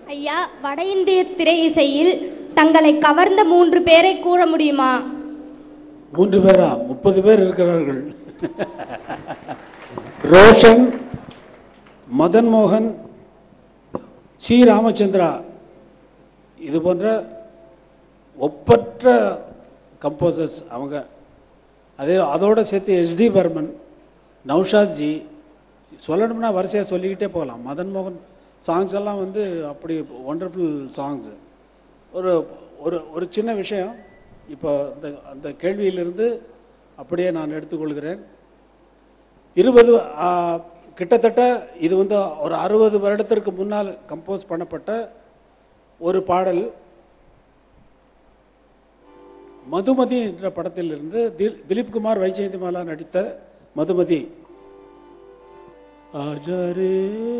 ஐயா வட இந்திய திரை இசையில் தங்களை கவர்ந்த மூன்று பேரை கூற முடியுமா மூன்று பேரா முப்பது பேர் இருக்கிறார்கள் ரோஷன் மதன் மோகன் சி ராமச்சந்திரா இது போன்ற ஒப்பற்ற கம்போசர்ஸ் அவங்க அதே அதோட சேர்த்து எஸ்டி பர்மன் நௌஷாத் ஜி சொல்லணும்னா வரிசையாக சொல்லிக்கிட்டே போகலாம் மதன் மோகன் சாங்ஸ் எல்லாம் வந்து அப்படி ஒண்டர்ஃபுல் சாங்ஸு ஒரு ஒரு ஒரு சின்ன விஷயம் இப்போ அந்த அந்த கேள்வியிலிருந்து அப்படியே நான் எடுத்துக்கொள்கிறேன் இருபது ஆ, கிட்டத்தட்ட இது வந்து ஒரு அறுபது வருடத்திற்கு முன்னால் கம்போஸ் பண்ணப்பட்ட ஒரு பாடல் மதுமதி என்ற படத்திலிருந்து தில் திலீப் குமார் வைஜெயந்திமாலா நடித்த மதுமதி ஆஜாரே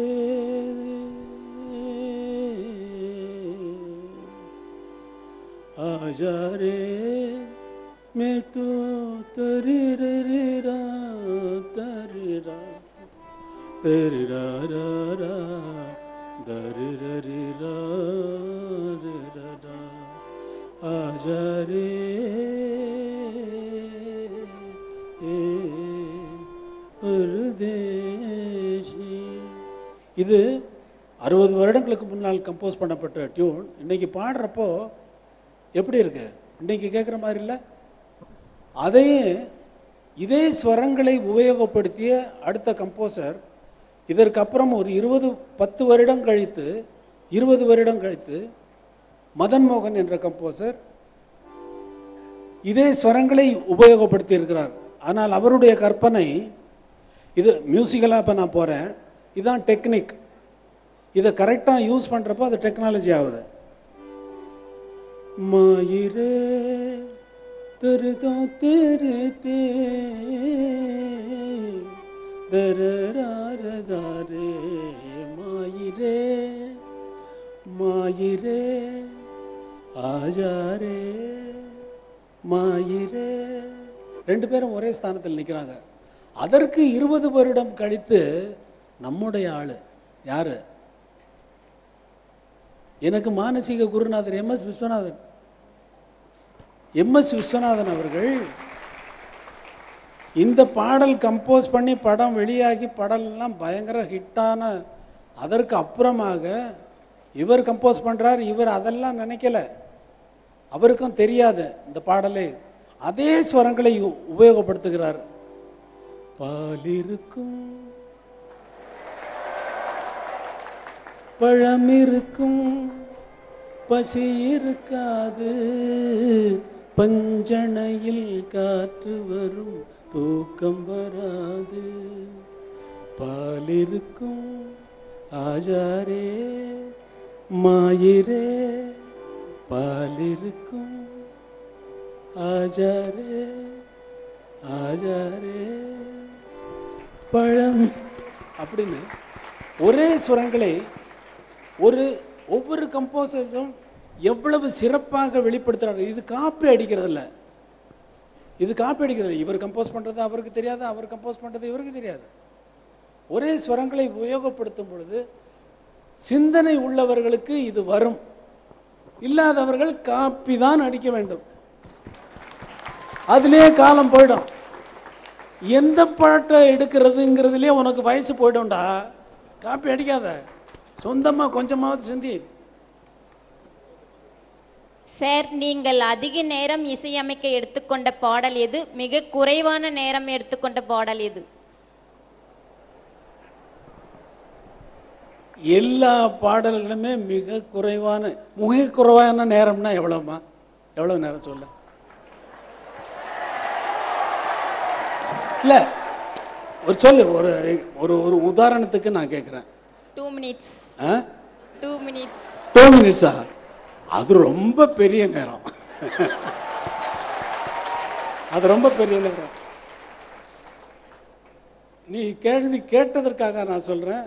ஆஜாரே मैं तो तरी रे रे रा तरी रा तरी रा रा रा दरी रे रे रा रे रा रा आजा रे ए परदेशी இது அறுபது வருடங்களுக்கு முன்னால் கம்போஸ் பண்ணப்பட்ட டியூன் இன்னைக்கு பாடுறப்போ எப்படி இருக்கு இன்னைக்கு கேட்குற மாதிரி இல்லை அதையே இதே ஸ்வரங்களை உபயோகப்படுத்திய அடுத்த கம்போசர் இதற்கப்புறம் ஒரு இருபது பத்து வருடம் கழித்து இருபது வருடம் கழித்து மதன் மோகன் என்ற கம்போசர் இதே ஸ்வரங்களை உபயோகப்படுத்தி இருக்கிறார் ஆனால் அவருடைய கற்பனை இது மியூசிக்கலாக இப்போ நான் போகிறேன் இதுதான் டெக்னிக் இதை கரெக்டாக யூஸ் பண்ணுறப்போ அது டெக்னாலஜி ஆகுது மாயிரே தருதா தெரு தே தரரே மாயிரே மாயிரே ஆஜாரே மாயிரே ரெண்டு பேரும் ஒரே ஸ்தானத்தில் நிற்கிறாங்க அதற்கு இருபது வருடம் கழித்து நம்முடைய ஆளு யாரு எனக்கு மானசீக குருநாதர் M S Viswanathan M S Viswanathan அவர்கள் இந்த பாடல் கம்போஸ் பண்ணி படம் வெளியாகி படம்லாம் பயங்கர ஹிட்டான அதற்கு அப்புறமாக இவர் கம்போஸ் பண்ணுறார் இவர் அதெல்லாம் நினைக்கல அவருக்கும் தெரியாது இந்த பாடலை அதே ஸ்வரங்களை உ- உபயோகப்படுத்துகிறார் பாலிருக்கும் பழம் இருக்கும் பசி இருக்காது பஞ்சணையில் காற்று வரும் தூக்கம் வராது பால் இருக்கும் ஆஜாரே மாயிரே பால் இருக்கும் ஆஜாரே ஆஜாரே பழம் அப்படின்னு ஒரே சுரங்களை ஒரு ஒவ்வொரு கம்போசர்ஸும் எவ்வளவு சிறப்பாக வெளிப்படுத்துறாரு இது காப்பி அடிக்கிறது இல்ல இது காப்பி அடிக்கிறது இவர் கம்போஸ் பண்ணுறது அவருக்கு தெரியாது அவர் கம்போஸ் பண்ணுறது இவருக்கு தெரியாது ஒரே ஸ்வரங்களை உபயோகப்படுத்தும் பொழுது சிந்தனை உள்ளவர்களுக்கு இது வரும் இல்லாதவர்கள் காப்பி தான் அடிக்க வேண்டும் அதிலே காலம் போயிடும் எந்த பாட்டை எடுக்கிறதுங்கிறதுலே உனக்கு வயசு போயிடும்டா காப்பி அடிக்காத சொந்தமாக கொஞ்சமாவது சிந்தி சார் நீங்கள் அதிக நேரம் இசையமைக்க எடுத்துக்கொண்ட பாடல் எது மிக குறைவான நேரம் எடுத்துக்கொண்ட பாடல் எது எல்லா பாடல்களுமே மிக குறைவான மிக குறைவான நேரம்னா எவ்வளோம்மா எவ்வளோ நேரம் சொல்ல இல்லை ஒரு சொல்லு ஒரு ஒரு ஒரு உதாரணத்துக்கு நான் கேட்குறேன் டூ மினிட்ஸ் ஆ டூ மினிட்ஸ் டூ மினிட்ஸா அது ரொம்ப பெரிய நேரம் அது ரொம்ப பெரிய நேரம் நீ கேள்வி கேட்டதற்காக நான் சொல்கிறேன்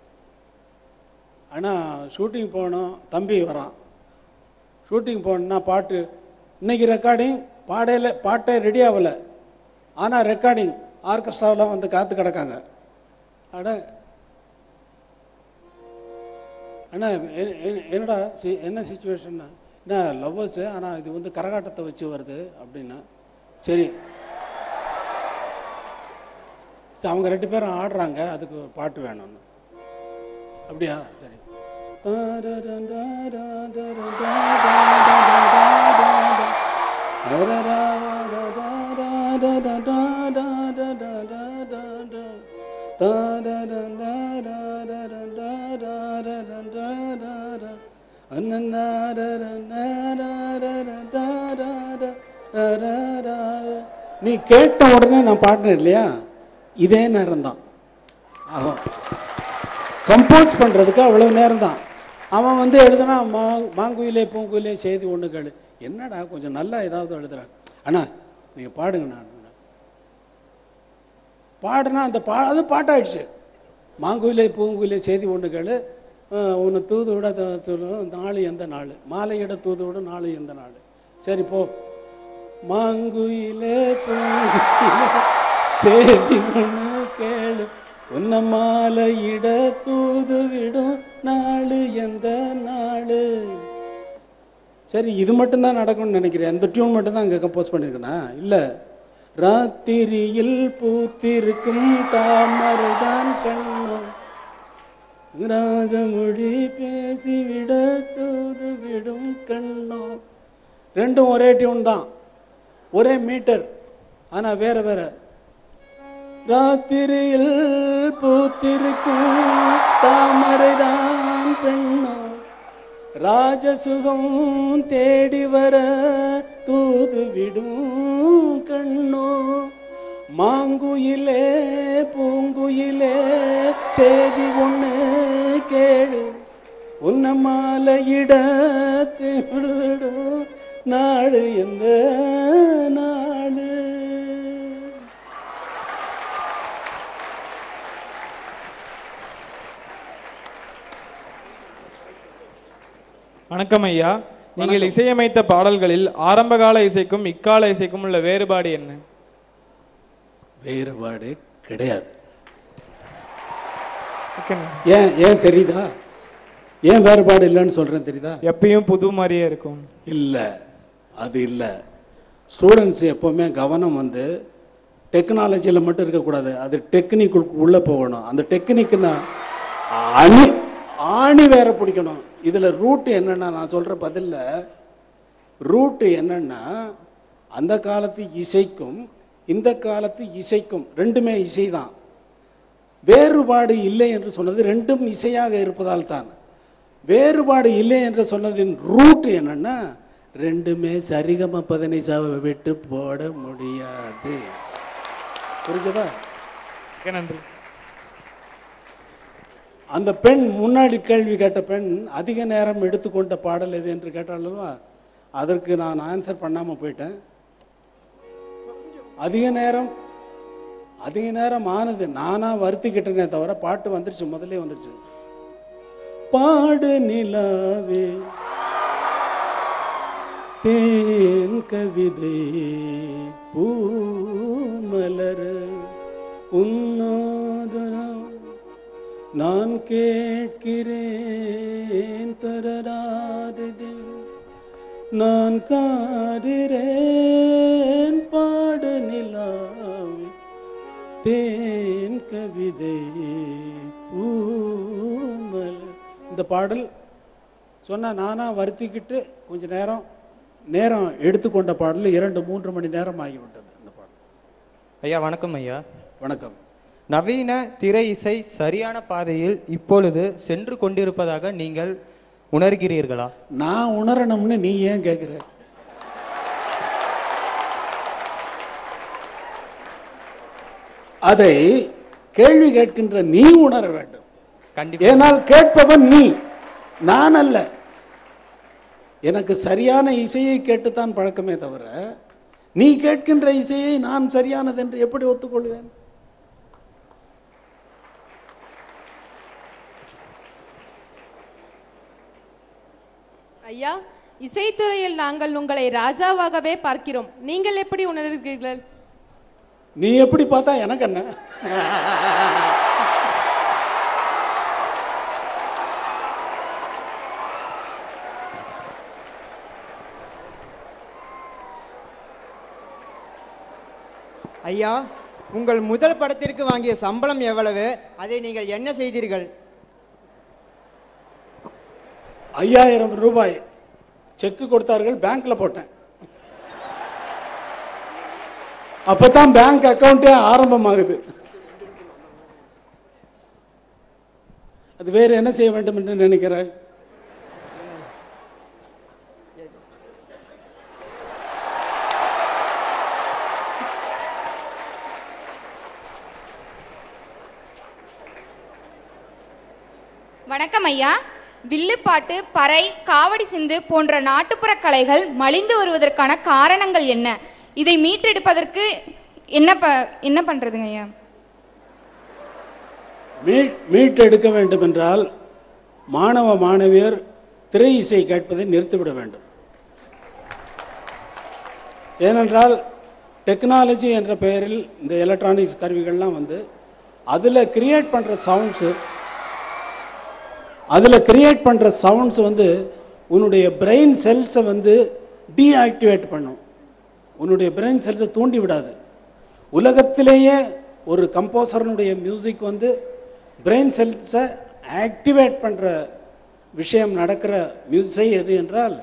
ஆனால் ஷூட்டிங் போகணும் தம்பி வரான் ஷூட்டிங் போகணுன்னா பாட்டு இன்னைக்கு ரெக்கார்டிங் பாடையில் பாட்டே ரெடி ஆகலை ஆனால் ரெக்கார்டிங் ஆர்கெஸ்ட்ராவெலாம் வந்து காத்து கிடக்காங்க அட அண்ணா எ- எ- என்னடா சி- என்ன சுச்சுவேஷன்னா என்ன லவ்வர்ஸு ஆனால் இது வந்து கரகாட்டத்தை வச்சு வருது அப்படின்னா சரி சரி, அவங்க ரெண்டு பேரும் ஆடுறாங்க அதுக்கு ஒரு பாட்டு வேணும்னு அப்படியா சரி நீ கேட்ட உடனே நான் பாடினேன் இல்லையா இதே நேரம் தான் அவன் கம்போஸ் பண்ணுறதுக்கு அவ்வளோ நேரம் தான் அவன் வந்து எழுதுனா மா மாங்குயிலே பூங்குயிலே செய்தி ஒன்று கேளு என்னடா கொஞ்சம் நல்லா ஏதாவது எழுதுறான் அண்ணா நீங்கள் பாடுங்க நான் பாடுனா அந்த பா அது பாட்டாயிடுச்சு மாங்குயிலே பூங்குயிலே செய்தி ஒன்று கேளு உன்னை தூது விட த- சொல்லும் நாள் எந்த நாள் மாலையிட தூது விட நாள் எந்த நாள் சரி போ மாங்குயிலே பூங்குயிலே செய்தி ஒன்று கேளு உன்ன மாலையிட தூது விடும் நாள் எந்த நாள் சரி இது மட்டும்தான் நடக்கும்னு நினைக்கிறேன் இந்த டியூன் மட்டும்தான் அங்கே கம்போஸ் பண்ணியிருக்கேனா இல்லை ராத்திரியில் பூத்திருக்கும் தாமரைதான் கண்ணம் ராஜமொழி பேசிவிட தூது விடும் கண்ணோ ரெண்டும் ஒரே டியூன் தான் ஒரே மீட்டர் ஆனால் வேற வேற ராத்திரியில் பூத்திருக்கும் தாமரைதான் பெண்ணோ ராஜசுகம் தேடி வர தூது விடும் கண்ணோ மாங்குயிலே பூங்குயிலே செய்தி ஒண்ணு கேளு உன்ன மாலையிட தேடும் நாடு எந்த நாடு வணக்கம் ஐயா நீங்கள் இசையமைத்த பாடல்களில் ஆரம்பகால இசைக்கும் இக்கால இசைக்கும் உள்ள வேறுபாடு என்ன வேறுபாடு கிடையாது ஓகேண்ணா. ஏன் ஏன் தெரியுதா ஏன் வேறுபாடு இல்லைன்னு சொல்கிறேன் தெரியுதா எப்பயும் புது மாதிரியே இருக்கும் இல்லை அது இல்லை ஸ்டூடெண்ட்ஸ் எப்போவுமே கவனம் வந்து டெக்னாலஜியில் மட்டும் இருக்கக்கூடாது அது டெக்னிக்குக்கு உள்ளே போகணும் அந்த டெக்னிக்குன்னா அணி ஆணி வேற பிடிக்கணும் இதில் ரூட் என்னன்னா நான் சொல்கிற பதில்ல ரூட்டு என்னன்னா அந்த காலத்து இசைக்கும் இந்த காலத்து இசைக்கும் ரெண்டுமே இசை தான் வேறுபாடு இல்லை என்று சொன்னது ரெண்டும் இசையாக இருப்பதால் தான் வேறுபாடு இல்லை என்று சொன்னதின் ரூட் என்னன்னா ரெண்டுமே சரிகம பதனிசாவை விட்டு போட முடியாது புரிஞ்சதா ஓகே நன்றி அந்த பெண் முன்னாடி கேள்வி கேட்ட பெண் அதிக நேரம் எடுத்துக்கொண்ட பாடல் எது என்று கேட்டாள் அல்லவா அதற்கு நான் ஆன்சர் பண்ணாமல் போயிட்டேன் அதிக நேரம் அதிக நேரம் ஆனது நானா வருத்திக்கிட்டேனே தவிர பாட்டு வந்துருச்சு முதல்ல வந்துருச்சு பாடு நிலாவே தேன் கவிதை பூமலர் உன்னோதனம் நான் கேட்கிறேன் தரராதே நான் காடுறேன் பாடு நிலாவே தேன் கவிதை பூமலர் இந்த பாடல் சொன்னா நானா வருத்திக்கிட்டு கொஞ்ச நேரம் நேரம் எடுத்துக்கொண்ட பாடல் இரண்டு மூன்று மணி நேரம் ஆகிவிட்டது இந்த பாடல் ஐயா வணக்கம் ஐயா வணக்கம் நவீன திரை இசை சரியான பாதையில் இப்பொழுது சென்று கொண்டிருப்பதாக நீங்கள் உணர்கிறீர்களா நான் உணரணும்னு நீ ஏன் கேட்குற அதை கேள்வி கேட்கின்ற நீ உணர வேண்டும் கண்டிப்பா ஏனால் கேட்பவன் நீ நான் அல்ல எனக்கு சரியான இசையை கேட்டுத்தான் பழக்கமே தவிர நீ கேட்கின்ற இசையை நான் சரியானது என்று எப்படி ஒத்துக்கொள்வேன் ஐயா இசைத்துறையில் நாங்கள் உங்களை ராஜாவாகவே பார்க்கிறோம் நீங்கள் எப்படி உணர்கிறீர்கள் நீ எப்படி பார்த்தா எனக்கு என்ன ஐயா உங்கள் முதல் படத்திற்கு வாங்கிய சம்பளம் எவ்வளவு அதை நீங்கள் என்ன செய்தீர்கள் ஐயாயிரம் ரூபாய் செக்கு கொடுத்தார்கள் பேங்க்ல போட்டேன் அப்பதான் பேங்க் அக்கவுண்டே ஆரம்பமாகுது அது வேற என்ன செய்ய வேண்டும் என்று நினைக்கிறேன் வணக்கம் ஐயா வில்லுப்பாட்டு பறை காவடி சிந்து போன்ற நாட்டுப்புற கலைகள் மலிந்து வருவதற்கான காரணங்கள் என்ன இதை மீட்டெடுப்பதற்கு என்ன ப என்ன பண்றதுங்க ஐயா மீட் மீட்டெடுக்க வேண்டும் என்றால் மாணவ மாணவியர் திரை இசை கேட்பதை நிறுத்திவிட வேண்டும் ஏனென்றால் டெக்னாலஜி என்ற பெயரில் இந்த எலக்ட்ரானிக்ஸ் கருவிகள்லாம் வந்து அதில் கிரியேட் பண்ணுற சவுண்ட்ஸு அதில் கிரியேட் பண்ணுற சவுண்ட்ஸ் வந்து உன்னுடைய பிரெயின் செல்ஸை வந்து டீஆக்டிவேட் பண்ணும் உன்னுடைய பிரெயின் செல்ஸை தூண்டி விடாது உலகத்திலேயே ஒரு கம்போசரனுடைய மியூசிக் வந்து பிரெயின் செல்ஸை ஆக்டிவேட் பண்ணுற விஷயம் நடக்கிற மியூசிக் எது என்றால்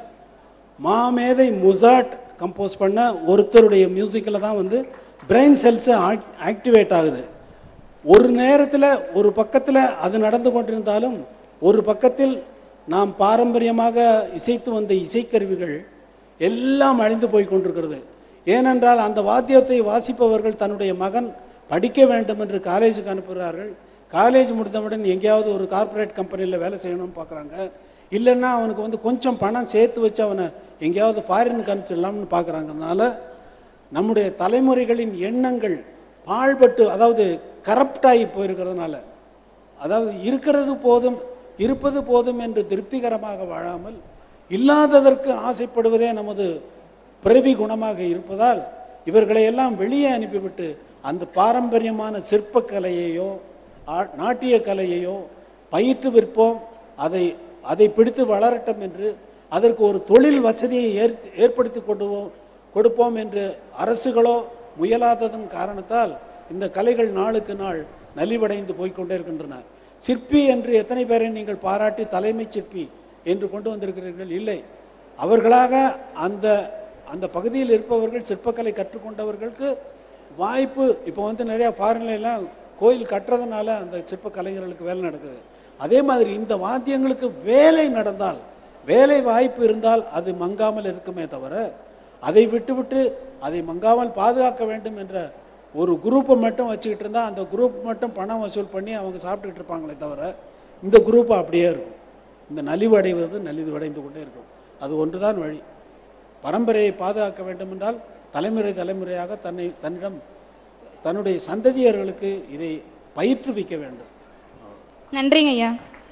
மாமேதை முசாட் கம்போஸ் பண்ண ஒருத்தருடைய மியூசிக்கில் தான் வந்து பிரெயின் செல்ஸை ஆக்டிவேட் ஆகுது ஒரு நேரத்தில் ஒரு பக்கத்தில் அது நடந்து கொண்டிருந்தாலும் ஒரு பக்கத்தில் நாம் பாரம்பரியமாக இசைத்து வந்த இசைக்கருவிகள் எல்லாம் அழிந்து போய் கொண்டிருக்கிறது ஏனென்றால் அந்த வாத்தியத்தை வாசிப்பவர்கள் தன்னுடைய மகன் படிக்க வேண்டும் என்று காலேஜுக்கு அனுப்புகிறார்கள் காலேஜ் முடித்தவுடன் எங்கேயாவது ஒரு கார்ப்பரேட் கம்பெனியில் வேலை செய்யணும்னு பார்க்குறாங்க இல்லைன்னா அவனுக்கு வந்து கொஞ்சம் பணம் சேர்த்து வச்சு அவனை எங்கேயாவது ஃபாரினுக்கு அனுப்பிச்சிடலாம்னு பார்க்குறாங்கனால நம்முடைய தலைமுறைகளின் எண்ணங்கள் பாழ்பட்டு அதாவது கரப்டாகி போயிருக்கிறதுனால அதாவது இருக்கிறது போதும் இருப்பது போதும் என்று திருப்திகரமாக வாழாமல் இல்லாததற்கு ஆசைப்படுவதே நமது பிறவி குணமாக இருப்பதால் இவர்களை எல்லாம் வெளியே அனுப்பிவிட்டு அந்த பாரம்பரியமான சிற்பக்கலையையோ ஆ- நாட்டிய கலையையோ பயிற்று விற்போம் அதை அதை பிடித்து வளரட்டும் என்று அதற்கு ஒரு தொழில் வசதியை ஏற் ஏற்படுத்தி கொண்டுவோம் கொடுப்போம் என்று அரசுகளோ முயலாததன் காரணத்தால் இந்த கலைகள் நாளுக்கு நாள் நலிவடைந்து போய்க்கொண்டே இருக்கின்றன சிற்பி என்று எத்தனை பேரை நீங்கள் பாராட்டி தலைமைச் சிற்பி என்று கொண்டு வந்திருக்கிறீர்கள் இல்லை அவர்களாக அந்த அந்த பகுதியில் இருப்பவர்கள் சிற்பக்கலை கற்றுக்கொண்டவர்களுக்கு வாய்ப்பு இப்போ வந்து நிறையா ஃபாரின்ல எல்லாம் கோயில் கட்டுறதுனால அந்த சிற்ப கலைஞர்களுக்கு வேலை நடக்குது அதே மாதிரி இந்த வாத்தியங்களுக்கு வேலை நடந்தால் வேலை வாய்ப்பு இருந்தால் அது மங்காமல் இருக்குமே தவிர அதை விட்டுவிட்டு அதை மங்காமல் பாதுகாக்க வேண்டும் என்ற ஒரு குரூப்பை மட்டும் வச்சுக்கிட்டு இருந்தால் அந்த குரூப் மட்டும் பணம் வசூல் பண்ணி அவங்க சாப்பிட்டுக்கிட்டு இருப்பாங்களே தவிர இந்த குரூப் அப்படியே இருக்கும் இந்த நலிவடைவது நலிவடைந்து கொண்டே இருக்கும் அது ஒன்றுதான் வழி பரம்பரையை பாதுகாக்க வேண்டும் என்றால் தலைமுறை தலைமுறையாக தன்னை தன்னிடம் தன்னுடைய சந்ததியர்களுக்கு இதை பயிற்றுவிக்க வேண்டும் நன்றிங்க ஐயா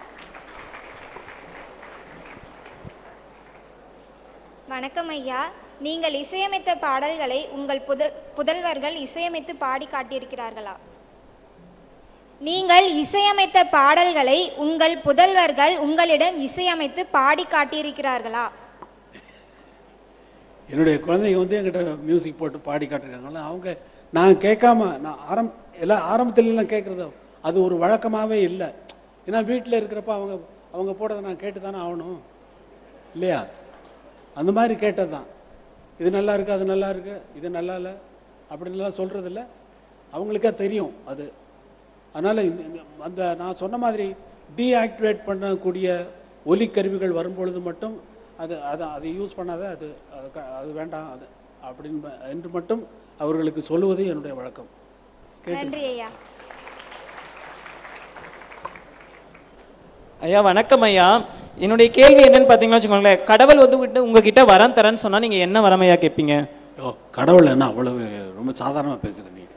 வணக்கம் ஐயா நீங்கள் இசையமைத்த பாடல்களை உங்கள் புதல் புதல்வர்கள் இசையமைத்து பாடி காட்டியிருக்கிறார்களா நீங்கள் இசையமைத்த பாடல்களை உங்கள் புதல்வர்கள் உங்களிடம் இசையமைத்து பாடி காட்டியிருக்கிறார்களா என்னுடைய குழந்தைங்க வந்து என்கிட்ட மியூசிக் போட்டு பாடி காட்டிருக்காங்கல்ல அவங்க நான் கேட்காம நான் ஆரம் எல்லாம் ஆரம்பத்துலலாம் கேட்குறது அது ஒரு வழக்கமாகவே இல்லை ஏன்னா வீட்டில் இருக்கிறப்ப அவங்க அவங்க போடுறதை நான் கேட்டு தானே ஆகணும் இல்லையா அந்த மாதிரி கேட்டது தான் இது நல்லா இருக்கு அது நல்லா இருக்கு இது நல்லா இல்லை அப்படின்லாம் சொல்கிறதில்ல அவங்களுக்கே தெரியும் அது அதனால் இந்த இந்த- அந்த நான் சொன்ன மாதிரி டீஆக்டிவேட் பண்ணக்கூடிய ஒலி கருவிகள் வரும்பொழுது மட்டும் அது அதை அதை யூஸ் பண்ணாத அது அது க- அது வேண்டாம் அது அப்படின்னு ம- என்று மட்டும் அவர்களுக்கு சொல்லுவது என்னுடைய வழக்கம் கேட்டு நன்றி ஐயா ஐயா வணக்கம் ஐயா என்னுடைய கேள்வி என்னன்னு பார்த்தீங்கன்னா வச்சுக்கோங்களேன் கடவுள் வந்து விட்டு உங்ககிட்ட வரம் தரேன்னு சொன்னா நீங்க என்ன வரம் ஐயா கேட்பீங்க ஓ கடவுள் என்ன அவ்வளவு ரொம்ப சாதாரணமாக பேசுகிற நீ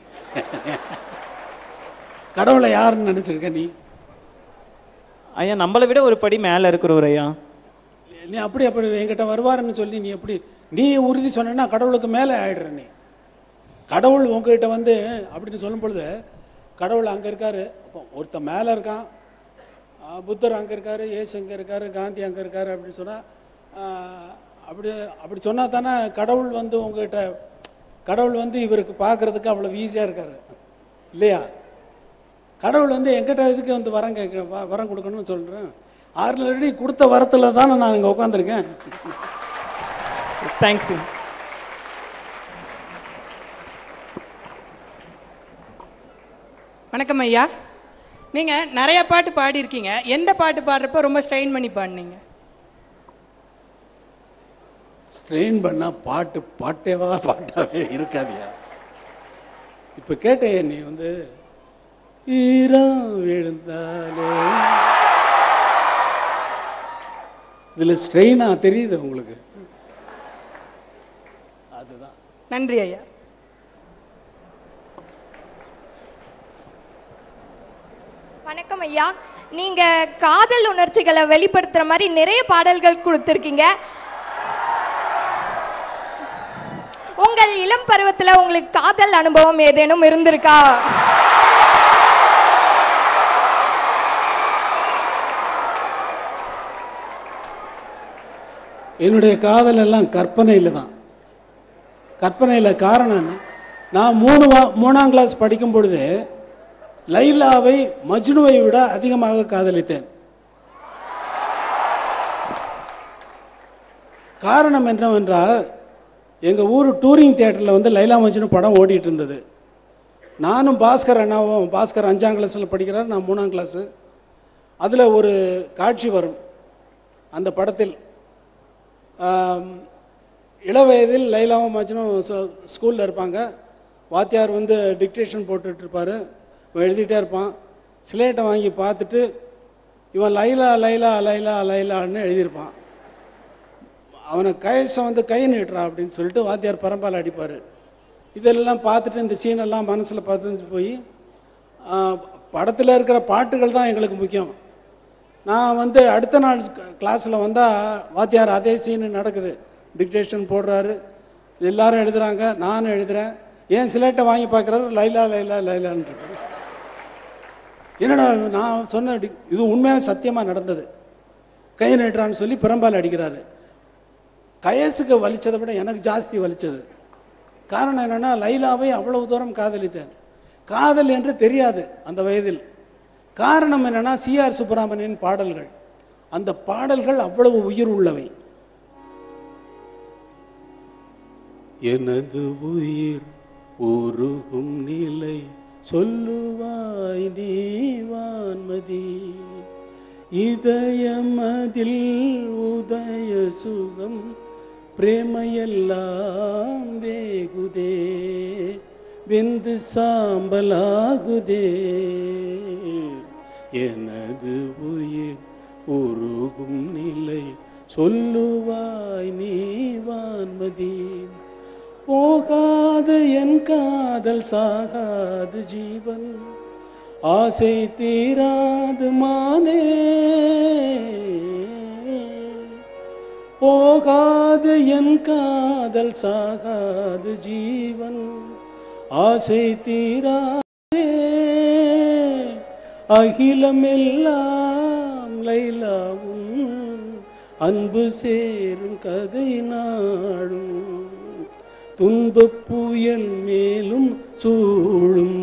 கடவுளை யாருன்னு நினச்சிருக்க நீ ஐயா நம்மளை விட ஒரு படி மேல இருக்கிறவர் ஐயா நீ அப்படி அப்படி என்கிட்ட வருவாருன்னு சொல்லி நீ எப்படி நீ உறுதி சொன்னா கடவுளுக்கு மேலே ஆயிடுற நீ கடவுள் உங்ககிட்ட வந்து அப்படின்னு சொல்லும் பொழுது கடவுள் அங்கே இருக்காரு அப்போ ஒருத்தன் மேலே இருக்கான் ஆஹ் புத்தர் அங்கே இருக்காரு இயேசு அங்கே இருக்காரு காந்தி அங்கே இருக்காரு அப்படின்னு சொன்னால் அப்படி அப்படி சொன்னா தானே கடவுள் வந்து உங்ககிட்ட கடவுள் வந்து இவருக்கு பார்க்கறதுக்கு அவ்வளோ ஈஸியாக இருக்காரு இல்லையா கடவுள் வந்து எங்கிட்ட இதுக்கு வந்து வரம் கேட்க வ- வரம் கொடுக்கணும்னு சொல்கிறேன் ஆல்ரெடி கொடுத்த வரத்தில் தானே நான் இங்கே உட்காந்துருக்கேன் தேங்க்ஸ் வணக்கம் ஐயா நீங்கள் நிறைய பாட்டு பாடியிருக்கீங்க எந்த பாட்டு பாடுறப்போ ரொம்ப ஸ்ட்ரெயின் பண்ணி பாடினீங்க ஸ்ட்ரெயின் பண்ணால் பாட்டு பாட்டேவா பாட்டாவே இருக்காதியா இப்போ கேட்டே நீ வந்து ஈரம் விழுந்தாலே இதில் ஸ்ட்ரெயினாக தெரியுது உங்களுக்கு அதுதான் நன்றி ஐயா வணக்கம் ஐயா நீங்க காதல் உணர்ச்சிகளை வெளிப்படுத்துற மாதிரி நிறைய பாடல்கள் கொடுத்துருக்கீங்க உங்கள் இளம் பருவத்துல உங்களுக்கு காதல் அனுபவம் ஏதேனும் இருந்திருக்கா என்னுடைய காதல் எல்லாம் கற்பனையில் தான் கற்பனையில் காரணம் என்ன நான் மூணு வா மூணாம் கிளாஸ் படிக்கும் பொழுது லைலாவை மஜ்னுவை விட அதிகமாக காதலித்தேன் காரணம் என்னவென்றால் எங்கள் ஊர் டூரிங் தியேட்டரில் வந்து லைலா மஜ்னு படம் ஓடிட்டு இருந்தது நானும் பாஸ்கர் அண்ணாவும் பாஸ்கர் அஞ்சாம் கிளாஸில் படிக்கிறார் நான் மூணாம் கிளாஸு அதில் ஒரு காட்சி வரும் அந்த படத்தில் ஆம், இளவயதில் லைலாவும் மஜ்னும் ஸ்கூலில் இருப்பாங்க வாத்தியார் வந்து டிக்டேஷன் போட்டுட்ருப்பார் இவன் எழுதிட்டே இருப்பான் ஸ்லேட்டை வாங்கி பார்த்துட்டு இவன் லைலா லைலா லைலா லைலான்னு எழுதியிருப்பான் அவனை கைசம் வந்து கை நீட்டுறா அப்படின்னு சொல்லிட்டு வாத்தியார் பரம்பால் அடிப்பார் இதெல்லாம் பார்த்துட்டு இந்த சீனெல்லாம் மனசில் பார்த்துட்டு போய் படத்தில் இருக்கிற பாட்டுகள் தான் எங்களுக்கு முக்கியம் நான் வந்து அடுத்த நாள் கிளாஸில் வந்தால் வாத்தியார் அதே சீனு நடக்குது டிக்டேஷன் போடுறாரு எல்லாரும் எழுதுறாங்க நானும் எழுதுறேன் ஏன் சிலேட்டை வாங்கி பார்க்குறாரு லைலா லைலா லைலான்னு இருக்கு என்னடா நான் சொன்ன டி- இது உண்மையாக சத்தியமாக நடந்தது கை நீட்டுறான்னு சொல்லி பெரும்பால் அடிக்கிறாரு கயசுக்கு வலிச்சதை விட எனக்கு ஜாஸ்தி வலிச்சது காரணம் என்னென்னா லைலாவை அவ்வளவு தூரம் காதலித்தேன் காதல் என்று தெரியாது அந்த வயதில் காரணம் என்னன்னா சிஆர் சுப்பிரமணியன் பாடல்கள் அந்த பாடல்கள் அவ்வளவு உயிர் உள்ளவை எனது உயிர் உருகும் நிலை சொல்லுவாய் நீ வான்மதி இதயமதில் உதய சுகம் பிரேமையெல்லாம் வேகுதே வெந்து சாம்பலாகுதே எனது உயிர் உருகும் நிலை சொல்லுவாய் நீ வான்மதி போகாது என் காதல் சாகாது ஜீவன் ஆசை தீராது மானே போகாது என் காதல் சாகாது ஜீவன் ஆசை தீராதே அகிலமெல்லாம் லைலாவும் அன்பு சேரும் கதை நாடும் துன்பப் புயல் மேலும் சூழும்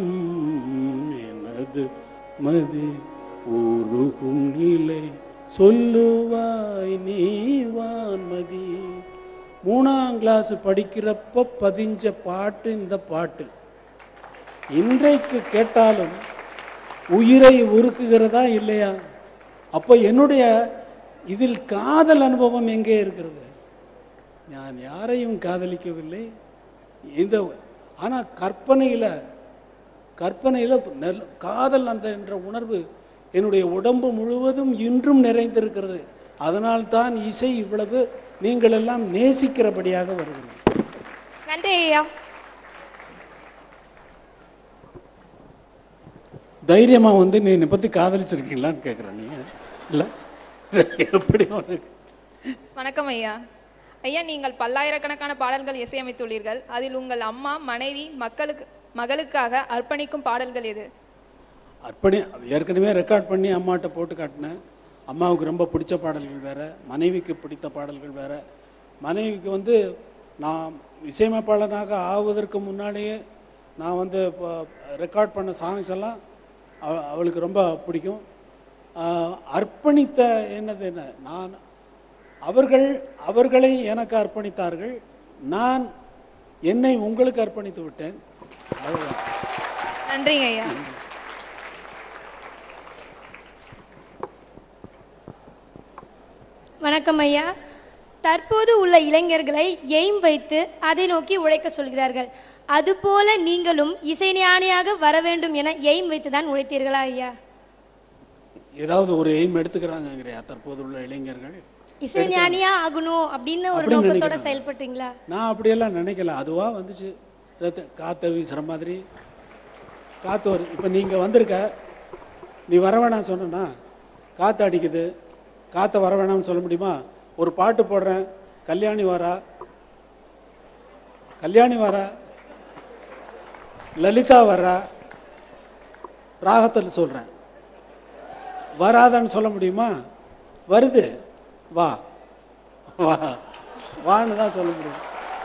எனது மது உருகும் நிலை சொல்லுவாய் நீ வான்மதி மூணாம் கிளாஸ் படிக்கிறப்ப பதிஞ்ச பாட்டு இந்த பாட்டு இன்றைக்கு கேட்டாலும் உயிரை உருக்குகிறதா இல்லையா அப்போ என்னுடைய இதில் காதல் அனுபவம் எங்கே இருக்கிறது நான் யாரையும் காதலிக்கவில்லை இந்த ஆனால் கற்பனையில் கற்பனையில் நெல் காதல் அந்த என்ற உணர்வு என்னுடைய உடம்பு முழுவதும் இன்றும் நிறைந்திருக்கிறது அதனால்தான் இசை இவ்வளவு நீங்கள் எல்லாம் நேசிக்கிறபடியாக வருகிறது நன்றி ஐயா தைரியமாக வந்து நீ என்னை பற்றி காதலிச்சிருக்கீங்களான்னு கேட்குறேன் நீங்கள் இல்லை எப்படி உனக்கு வணக்கம் ஐயா ஐயா நீங்கள் பல்லாயிரக்கணக்கான பாடல்கள் இசையமைத்துள்ளீர்கள் அதில் உங்கள் அம்மா மனைவி மக்களுக்கு மகளுக்காக அர்ப்பணிக்கும் பாடல்கள் எது அர்ப்பணி ஏற்கனவே ரெக்கார்ட் பண்ணி அம்மாட்ட போட்டு காட்டினேன் அம்மாவுக்கு ரொம்ப பிடிச்ச பாடல்கள் வேற மனைவிக்கு பிடித்த பாடல்கள் வேற மனைவிக்கு வந்து நான் இசையமைப்பாளனாக ஆவதற்கு முன்னாடியே நான் வந்து இப்போ ரெக்கார்ட் பண்ண சாங்ஸ் எல்லாம் அவ- அவளுக்கு ரொம்ப பிடிக்கும் ஆஹ், அர்ப்பணித்த என்னது என்ன நான் அவர்கள் அவர்களை எனக்கு அர்ப்பணித்தார்கள் நான் என்னை உங்களுக்கு அர்ப்பணித்து விட்டேன் அவ்வளவுதான். நன்றிங்க ஐயா வணக்கம் ஐயா தற்போது உள்ள இளைஞர்களை எய்ம் வைத்து அதை நோக்கி உழைக்க சொல்கிறார்கள் அதுபோல நீங்களும் இசைஞானியாக வர வேண்டும் என எய்ம் வைத்து தான் உழைத்தீர்களா ஐயா ஏதாவது ஒரு எய்ம் எடுத்துக்கிறாங்கங்கிறியா தற்போது உள்ள இளைஞர்கள் இசைஞானியா ஆகணும் அப்படின்னு ஒரு அப்படின்னு நோக்கத்தோட நினைக்கிறாங்க. செயல்பட்டீங்களா நான் அப்படியெல்லாம் நினைக்கல அதுவாக வந்துச்சு அதாவது காற்றை வீசுகிற மாதிரி காற்று வருது இப்போ நீங்கள் வந்திருக்க நீ வர வேணாம் சொன்னா காற்று அடிக்குது காற்றை வர வேணாம்னு சொல்ல முடியுமா ஒரு பாட்டு போடுறேன் கல்யாணி வாரா கல்யாணி வாரா லலிதா வர்றா ராகத்தில் சொல்கிறேன் வராதான்னு சொல்ல முடியுமா வருது வா வா வான்னு தான் சொல்ல முடியும்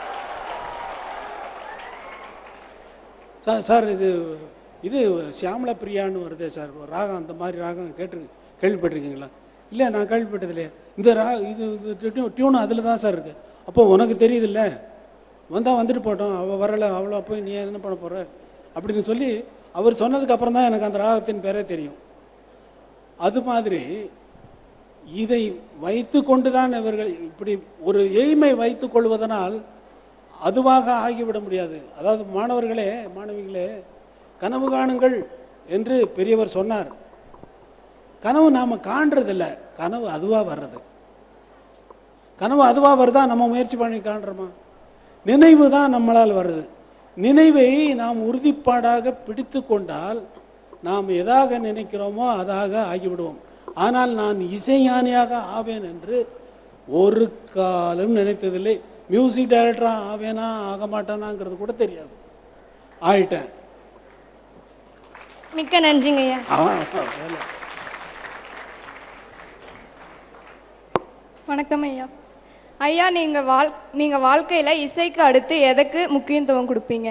சார் சார் இது இது சியாமலா பிரியான்னு வருதே சார் ஒரு ராகம் அந்த மாதிரி ராகம் கேட்டு கேள்விப்பட்டிருக்கீங்களா இல்லை நான் கேள்விப்பட்டது இல்லையா இந்த ரா இது இது டியூன் அதில் தான் சார் இருக்குது அப்போ உனக்கு தெரியுதுல்ல வந்தால் வந்துட்டு போட்டோம் அவள் வரலை அவ்வளோ போய் நீ என்ன பண்ண போகிற அப்படின்னு சொல்லி அவர் சொன்னதுக்கு அப்புறம் தான் எனக்கு அந்த ராகத்தின் பேரே தெரியும் அது மாதிரி இதை வைத்து கொண்டு தான் இவர்கள் இப்படி ஒரு எய்மை வைத்து கொள்வதனால் அதுவாக ஆகிவிட முடியாது அதாவது மாணவர்களே மாணவிகளே கனவு காணுங்கள் என்று பெரியவர் சொன்னார் கனவு நாம் காண்றதில்ல கனவு அதுவாக வர்றது கனவு அதுவாக வருதா நம்ம முயற்சி பண்ணி காண்றோமா நினைவு தான் நம்மளால் வருது நினைவை நாம் உறுதிப்பாடாக பிடித்து கொண்டால் நாம் எதாக நினைக்கிறோமோ அதாக ஆகிவிடுவோம் ஆனால் நான் இசைஞானியாக ஆவேன் என்று ஒரு காலம் நினைத்ததில்லை மியூசிக் டைரக்டராக ஆவேனா ஆக மாட்டானாங்கிறது கூட தெரியாது ஆயிட்டேன் மிக்க நன்றிங்க ஐயா அவன் வேலை வணக்கம் ஐயா ஐயா நீங்கள் வாழ் நீங்கள் வாழ்க்கையில் இசைக்கு அடுத்து எதுக்கு முக்கியத்துவம் கொடுப்பீங்க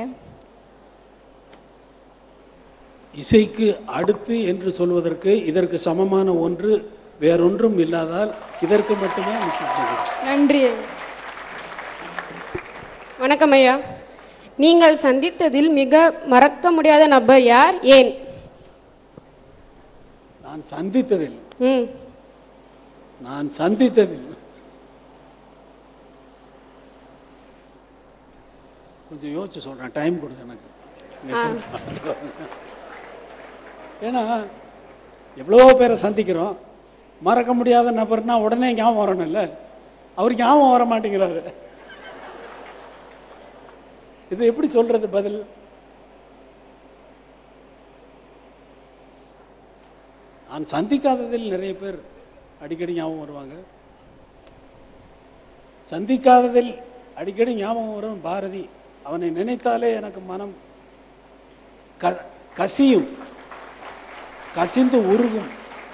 இசைக்கு அடுத்து என்று சொல்வதற்கு இதற்கு சமமான ஒன்று வேறொன்றும் இல்லாதால் இதற்கு மட்டுமே முக்கியத்துவம் நன்றி வணக்கம் ஐயா நீங்கள் சந்தித்ததில் மிக மறக்க முடியாத நபர் யார் ஏன் நான் சந்தித்ததில் ம் நான் சந்தித்ததில் கொஞ்சம் யோசிச்சு சொல்றேன் டைம் கொடுங்க எனக்கு ஏன்னா எவ்வளோ பேரை சந்திக்கிறோம் மறக்க முடியாத நபர்னா உடனே ஞாபகம் வரணும்ல அவர் ஞாபகம் வர மாட்டேங்கிறாரு இது எப்படி சொல்றது பதில் நான் சந்திக்காததில் நிறைய பேர் அடிக்கடி ஞாபகம் வருவாங்க சந்திக்காததில் அடிக்கடி ஞாபகம் வரும் பாரதி அவனை நினைத்தாலே எனக்கு மனம் க கசியும் கசிந்து உருகும்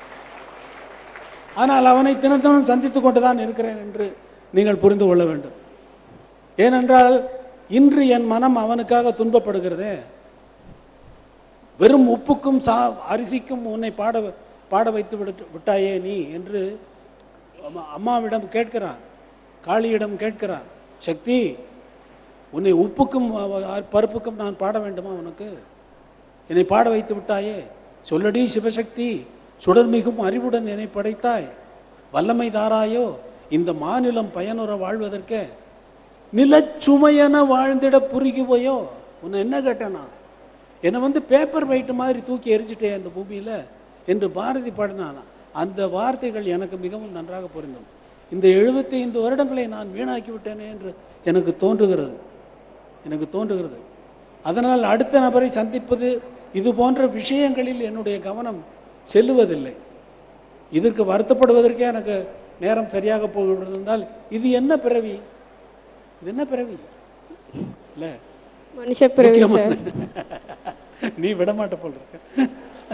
ஆனால் அவனை தினத்தினம் சந்தித்து கொண்டு தான் இருக்கிறேன் என்று நீங்கள் புரிந்து கொள்ள வேண்டும் ஏனென்றால் இன்று என் மனம் அவனுக்காக துன்பப்படுகிறதே வெறும் உப்புக்கும் சா அரிசிக்கும் உன்னை பாட பாட வைத்து விட்டு விட்டாயே நீ என்று அம்மா- அம்மாவிடம் கேட்கிறான் காளியிடம் கேட்கிறான் சக்தி உன்னை உப்புக்கும் அ- அ- பருப்புக்கும் நான் பாட வேண்டுமா உனக்கு என்னை பாட வைத்து விட்டாயே சொல்லடி சிவசக்தி சுடர்மிகும் அறிவுடன் என்னை படைத்தாய் வல்லமை தாராயோ இந்த மாநிலம் பயனுற வாழ்வதற்கே நிலச்சுமையென வாழ்ந்திட புரிகுவையோ உன்னை என்ன கேட்டேனா என்னை வந்து பேப்பர் வெயிட் மாதிரி தூக்கி எரிஞ்சிட்டே அந்த பூமியில் என்று பாரதி பாடினானா அந்த வார்த்தைகள் எனக்கு மிகவும் நன்றாக பொருந்தும் இந்த 75 வருடங்களை நான் வீணாக்கி விட்டேனே என்று எனக்கு தோன்றுகிறது எனக்கு தோன்றுகிறது அதனால் அடுத்த நபரை சந்திப்பது இது போன்ற விஷயங்களில் என்னுடைய கவனம் செல்லுவதில்லை இதற்கு வருத்தப்படுவதற்கே எனக்கு நேரம் சரியாக போகிறது என்றால் இது என்ன பிறவி இது என்ன பிறவி இல்லை மனுஷ பிறவி சார் நீ விடமாட்ட போல் இருக்க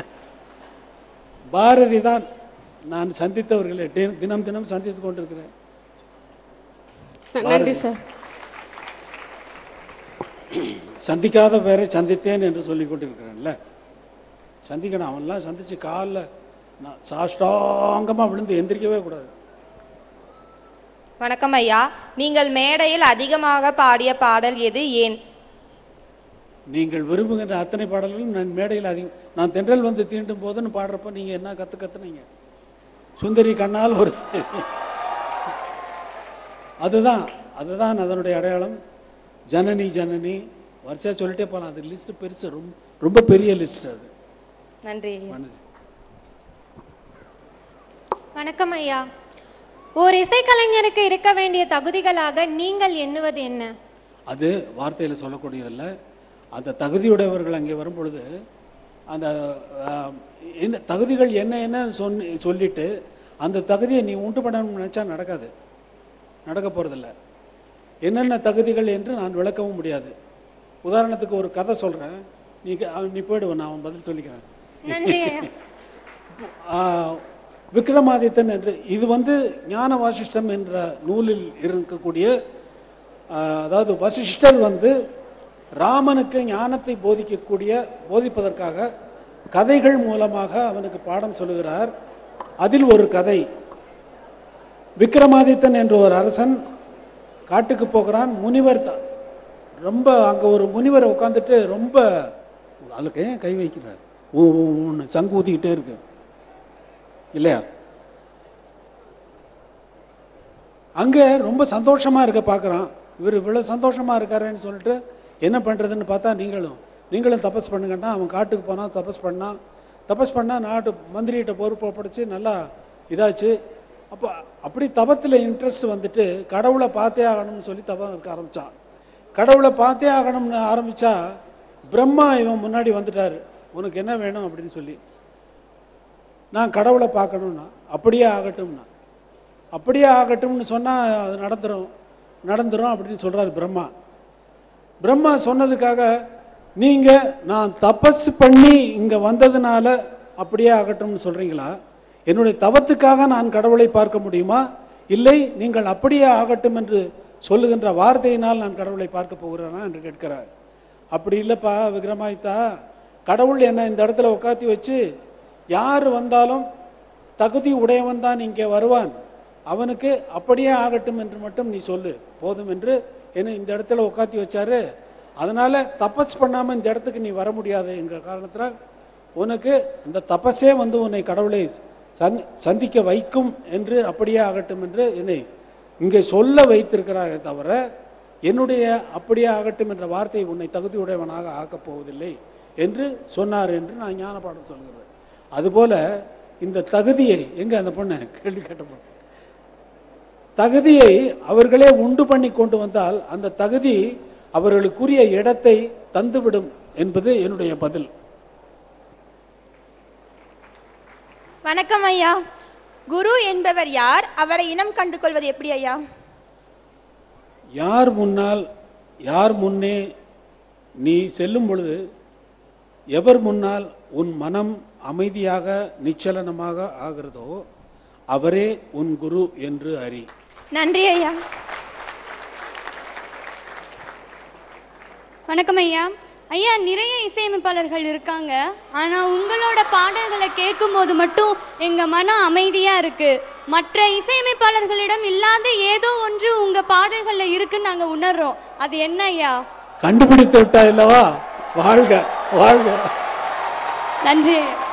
பாரதி தான் நான் சந்தித்தவர்களை தி- தினம் தினம் சந்தித்துக் கொண்டிருக்கிறேன் நன்றி சார் சந்திக்காத பேரை சந்தித்தேன் என்று சொல்லி கொண்டிருக்கிறேன்ல சந்திக்கணும் அவன்லாம் சந்தித்து காலில் நான் சாஷ்டாங்கமாக விழுந்து எந்திரிக்கவே கூடாது வணக்கம் ஐயா நீங்கள் மேடையில் அதிகமாக பாடிய பாடல் எது ஏன் நீங்கள் விரும்புகின்ற அத்தனை பாடல்களும் நான் மேடையில் அதிகம் நான் தென்றல் வந்து தீண்டும் போதுன்னு பாடுறப்ப நீங்கள் என்ன கற்று கத்துனீங்க சுந்தரி கண்ணால் ஒரு அதுதான் அதுதான் அதனுடைய அடையாளம் ஜனனி ஜனனி வரிசையாக சொல்லிட்டே போகலாம் அது லிஸ்ட்டு பெருசு ரொம்ப ரொம்ப பெரிய லிஸ்ட் அது நன்றி ஐயா வணக்கம் ஐயா ஓர் இசைக்கலைஞருக்கு இருக்க வேண்டிய தகுதிகளாக நீங்கள் எண்ணுவது என்ன அது வார்த்தையில் சொல்லக்கூடியதில்லை அந்த தகுதியுடையவர்கள் அங்கே வரும் பொழுது அந்த ஆஹ், இந்த தகுதிகள் என்ன என்ன சொன்னி சொல்லிட்டு அந்த தகுதியை நீ உண்டு பண்ணணும்னு நினச்சா நடக்காது நடக்க போகிறதில்ல என்னென்ன தகுதிகள் என்று நான் விளக்கவும் முடியாது உதாரணத்துக்கு ஒரு கதை சொல்கிறேன் நீ கே- அவன் நீ போயிடுவ நான் அவன் பதில் சொல்லிக்கிறேன் நன்றி ஐயா ஆஹ், விக்ரமாதித்தன் என்று இது வந்து ஞான வாசிஷ்டம் என்ற நூலில் இருக்கக்கூடிய ஆஹ், அதாவது வசிஷ்டர் வந்து ராமனுக்கு ஞானத்தை போதிக்கக்கூடிய போதிப்பதற்காக கதைகள் மூலமாக அவனுக்கு பாடம் சொல்லுகிறார் அதில் ஒரு கதை விக்ரமாதித்தன் என்ற ஒரு அரசன் காட்டுக்கு போகிறான் முனிவர் த- ரொம்ப அங்கே ஒரு முனிவர் உட்காந்துட்டு ரொம்ப அதுக்கு ஏன் கை வைக்கிறார் ஊ ஊ ஊன்னு சங்கு ஊதிக்கிட்டே இருக்கு இல்லையா அங்கே ரொம்ப சந்தோஷமாக இருக்க பார்க்குறான் இவர் இவ்வளோ சந்தோஷமாக இருக்காருன்னு சொல்லிட்டு என்ன பண்ணுறதுன்னு பார்த்தா நீங்களும் நீங்களும் தபஸ் பண்ணுங்கன்னா அவன் காட்டுக்கு போனான் தபஸ் பண்ணான் தபஸ் பண்ணால் நாட்டு மந்திரிகிட்ட பொறுப்பு ஒப்படைச்சு நல்லா இதாச்சு அப்போ அப்படி தபத்தில் இன்ட்ரெஸ்ட் வந்துட்டு கடவுளை பார்த்தே ஆகணும்னு சொல்லி தபம் இருக்க ஆரம்பித்தான் கடவுளை பார்த்தே ஆகணும்னு ஆரம்பித்தா பிரம்மா இவன் முன்னாடி வந்துட்டார் உனக்கு என்ன வேணும் அப்படின்னு சொல்லி நான் கடவுளை பார்க்கணும்னா அப்படியே ஆகட்டும்னா அப்படியே ஆகட்டும்னு சொன்னால் அது நடந்துரும் நடந்துரும் அப்படின்னு சொல்கிறாரு பிரம்மா பிரம்மா சொன்னதுக்காக நீங்கள் நான் தபஸ் பண்ணி இங்கே வந்ததுனால அப்படியே ஆகட்டும்னு சொல்கிறீங்களா என்னுடைய தவத்துக்காக நான் கடவுளை பார்க்க முடியுமா இல்லை நீங்கள் அப்படியே ஆகட்டும் என்று சொல்லுகின்ற வார்த்தையினால் நான் கடவுளை பார்க்க போகிறேனா என்று கேட்கிறார் அப்படி இல்லைப்பா விக்ரமாயித்தா கடவுள் என்னை இந்த இடத்துல உட்காத்தி வச்சு யார் வந்தாலும் தகுதி உடையவன் தான் இங்கே வருவான் அவனுக்கு அப்படியே ஆகட்டும் என்று மட்டும் நீ சொல்லு போதும் என்று என்னை இந்த இடத்துல உட்காத்தி வச்சாரு அதனால தபஸ் பண்ணாமல் இந்த இடத்துக்கு நீ வர முடியாது என்ற காரணத்தினால் உனக்கு இந்த தபஸே வந்து உன்னை கடவுளை சந்தி சந்திக்க வைக்கும் என்று அப்படியே ஆகட்டும் என்று என்னை இங்கே சொல்ல வைத்திருக்கிறாரே தவிர என்னுடைய அப்படியே ஆகட்டும் என்ற வார்த்தை உன்னை தகுதியுடையவனாக ஆக்கப் போவதில்லை என்று சொன்னார் என்று நான் ஞானபாடம் சொல்கிறது அதுபோல இந்த தகுதியை எங்க அந்த பொண்ணு கேள்வி கேட்ட பொண்ணு தகுதியை அவர்களே உண்டு பண்ணி கொண்டு வந்தால் அந்த தகுதி அவர்களுக்குரிய இடத்தை தந்துவிடும் என்பது என்னுடைய பதில் வணக்கம் ஐயா குரு என்பவர் யார் அவரை இனம் கண்டு கொள்வது எப்படி ஐயா யார் முன்னால் யார் முன்னே நீ செல்லும் பொழுது எவர் முன்னால் உன் மனம் அமைதியாக நிச்சலனமாக ஆகிறதோ அவரே உன் குரு என்று அறி நன்றி ஐயா வணக்கம் ஐயா ஐயா நிறைய இசையமைப்பாளர்கள் இருக்காங்க ஆனால் உங்களோட பாடல்களை கேட்கும்போது மட்டும் எங்கள் மனம் அமைதியாக இருக்குது மற்ற இசையமைப்பாளர்களிடம் இல்லாத ஏதோ ஒன்று உங்கள் பாடல்களில் இருக்குன்னு நாங்கள் உணர்றோம் அது என்ன ஐயா கண்டுபிடித்து விட்டாய் அல்லவா வாழ்க வாழ்க நன்றி ஐயா